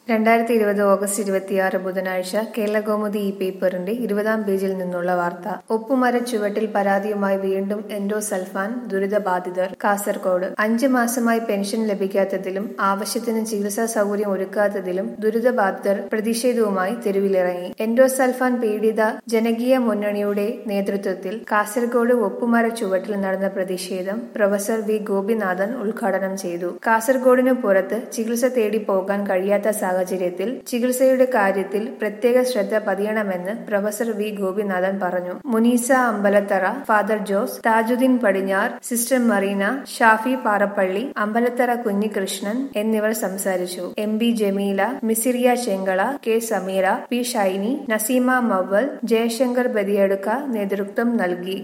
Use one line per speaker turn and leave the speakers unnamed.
രണ്ടായിരത്തി ഇരുപത് ഓഗസ്റ്റ് ഇരുപത്തിയാറ് ബുധനാഴ്ച കേരളകൗമുദി ഈ പേപ്പറിന്റെ ഇരുപതാം പേജിൽ നിന്നുള്ള വാർത്ത ഒപ്പുമര ചുവട്ടിൽ പരാതിയുമായി വീണ്ടും എൻഡോസൾഫാൻ ദുരിതബാധിതർ കാസർകോട് അഞ്ച് മാസമായി പെൻഷൻ ലഭിക്കാത്തതിലും ആവശ്യത്തിന് ചികിത്സാ സൗകര്യം ഒരുക്കാത്തതിലും ദുരിതബാധിതർ പ്രതിഷേധവുമായി തെരുവിലിറങ്ങി എൻഡോസൾഫാൻ പീഡിത ജനകീയ മുന്നണിയുടെ നേതൃത്വത്തിൽ കാസർഗോഡ് ഒപ്പുമര ചുവട്ടിൽ നടന്ന പ്രതിഷേധം പ്രൊഫസർ വി ഗോപിനാഥൻ ഉദ്ഘാടനം ചെയ്തു കാസർഗോഡിനു പുറത്ത് ചികിത്സ തേടി പോകാൻ കഴിയാത്ത സാഹചര്യത്തിൽ ചികിത്സയുടെ കാര്യത്തിൽ പ്രത്യേക ശ്രദ്ധ പതിയണമെന്ന് പ്രൊഫസർ വി ഗോപിനാഥൻ പറഞ്ഞു മുനീസ അമ്പലത്തറ ഫാദർ ജോസ് താജുദ്ദീൻ പടിഞ്ഞാർ സിസ്റ്റർ മറീന ഷാഫി പാറപ്പള്ളി അമ്പലത്തറ കുഞ്ഞികൃഷ്ണൻ എന്നിവർ സംസാരിച്ചു M B Jameela Misiriya Chengala K Sameera P Shiny Naseema Maval Jayashankar Badiyadukka നേതൃത്വം നൽകി